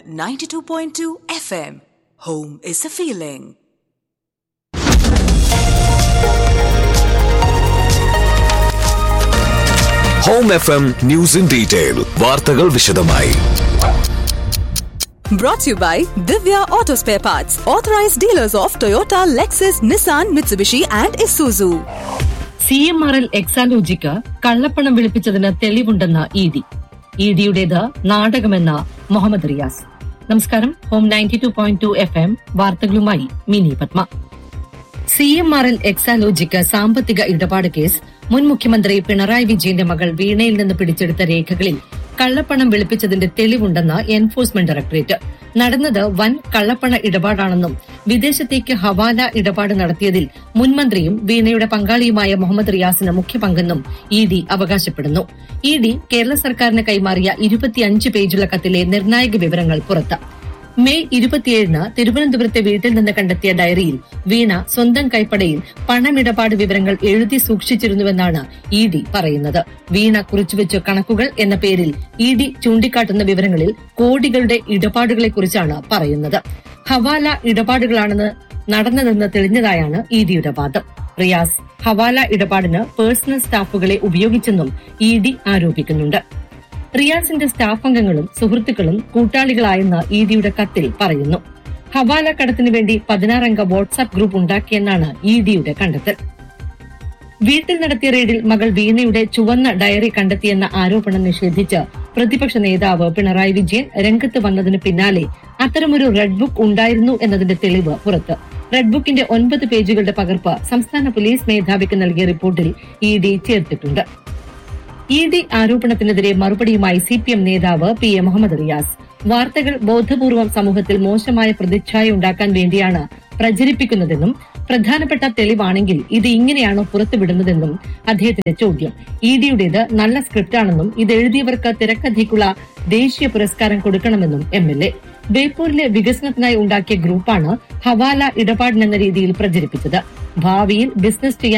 92.2 FM. Home is a feeling. Home F M news in detail വാർത്തകൾ വിശദമായി Brought to you by Divya Auto Spare Parts, authorized dealers of Toyota, Lexus, Nissan, Mitsubishi, and Isuzu. C M R L Exalogic കള്ളപ്പണം വെളുപ്പിച്ചതിന് തെളിവുണ്ടെന്ന് E D ഇ ഡിയുടേത് നാടകമെന്ന മുഹമ്മദ് റിയാസ് നമസ്കാരം Home ninety two point two FM എം വാർത്തകളുമായി Mini Padma C M R L Exalogic സാമ്പത്തിക ഇടപാട് കേസ് മുൻ മുഖ്യമന്ത്രി പിണറായി വിജയന്റെ മകൾ വീണയിൽ നിന്ന് പിടിച്ചെടുത്ത രേഖകളിൽ കള്ളപ്പണം വെളുപ്പിച്ചതിന്റെ തെളിവുണ്ടെന്ന് എൻഫോഴ്സ്മെന്റ് ഡയറക്ടറേറ്റ് നടന്നത് വൻ കള്ളപ്പണ ഇടപാടാണെന്നും വിദേശത്തേക്ക് ഹവാല ഇടപാട് നടത്തിയതിൽ മുൻമന്ത്രിയും വീണയുടെ പങ്കാളിയുമായ മുഹമ്മദ് റിയാസിന് മുഖ്യ പങ്കെന്നും ഇ ഡി അവകാശപ്പെടുന്നു ഇ ഡി കേരള സർക്കാരിന് കൈമാറിയ ഇരുപത്തിയഞ്ച് പേജുള്ള കത്തിലെ നിർണായക വിവരങ്ങൾ പുറത്ത് മെയ് ഇരുപത്തിയേഴിന് തിരുവനന്തപുരത്തെ വീട്ടിൽ നിന്ന് കണ്ടെത്തിയ ഡയറിയിൽ വീണ സ്വന്തം കൈപ്പടയിൽ പണമിടപാട് വിവരങ്ങൾ എഴുതി സൂക്ഷിച്ചിരുന്നുവെന്നാണ് ഇ ഡി പറയുന്നത് വീണ കുറിച്ചുവെച്ച കണക്കുകൾ എന്ന പേരിൽ ഇ ഡി ചൂണ്ടിക്കാട്ടുന്ന വിവരങ്ങളിൽ കോടികളുടെ ഇടപാടുകളെക്കുറിച്ചാണ് പറയുന്നത് ഹവാല ഇടപാടുകളാണെന്ന് നടന്നതെന്ന് തെളിഞ്ഞതായാണ് ഇ ഡിയുടെ വാദം റിയാസ് ഹവാല ഇടപാടിന് പേഴ്സണൽ സ്റ്റാഫുകളെ ഉപയോഗിച്ചെന്നും ഇ ഡി ആരോപിക്കുന്നുണ്ട് റിയാസിന്റെ സ്റ്റാഫ് അംഗങ്ങളും സുഹൃത്തുക്കളും കൂട്ടാളികളായെന്ന് ഇ ഡിയുടെ കത്തിൽ പറയുന്നു ഹവാല കടത്തിനു വേണ്ടി പതിനാറംഗ വാട്സാപ്പ് ഗ്രൂപ്പ് ഉണ്ടാക്കിയെന്നാണ് ഇ ഡിയുടെ കണ്ടെത്തൽ വീട്ടിൽ നടത്തിയ റെയ്ഡിൽ മകൾ വീണയുടെ ചുവന്ന ഡയറി കണ്ടെത്തിയെന്ന ആരോപണം നിഷേധിച്ച് പ്രതിപക്ഷ നേതാവ് പിണറായി വിജയൻ രംഗത്ത് വന്നതിന് പിന്നാലെ അത്തരമൊരു റെഡ് ബുക്ക് ഉണ്ടായിരുന്നു എന്നതിന്റെ തെളിവ് പുറത്ത് റെഡ് ബുക്കിന്റെ ഒൻപത് പേജുകളുടെ പകർപ്പ് സംസ്ഥാന പോലീസ് മേധാവിക്ക് നൽകിയ റിപ്പോർട്ടിൽ ഇ ഡി ചേർത്തിട്ടുണ്ട് ഇ ഡി ആരോപണത്തിനെതിരെ മറുപടിയുമായി സി പി എം നേതാവ് പി എ മുഹമ്മദ് റിയാസ് വാർത്തകൾ ബോധപൂർവം സമൂഹത്തിൽ മോശമായ പ്രതിച്ഛായ ഉണ്ടാക്കാൻ വേണ്ടിയാണ് പ്രചരിപ്പിക്കുന്നതെന്നും പ്രധാനപ്പെട്ട തെളിവാണെങ്കിൽ ഇത് ഇങ്ങനെയാണോ പുറത്തുവിടുന്നതെന്നും അദ്ദേഹത്തിന്റെ ചോദ്യം ഇ ഡിയുടേത് നല്ല സ്ക്രിപ്റ്റാണെന്നും ഇത് എഴുതിയവർക്ക് തിരക്കഥയ്ക്കുള്ള ദേശീയ പുരസ്കാരം കൊടുക്കണമെന്നും എം എൽ എ ബേപ്പൂരിലെ വികസനത്തിനായി ഉണ്ടാക്കിയ ഗ്രൂപ്പാണ് ഹവാല ഇടപാടിനെന്ന രീതിയിൽ പ്രചരിപ്പിച്ചത് ഭാവിയിൽ ബിസിനസ് ചെയ്യാൻ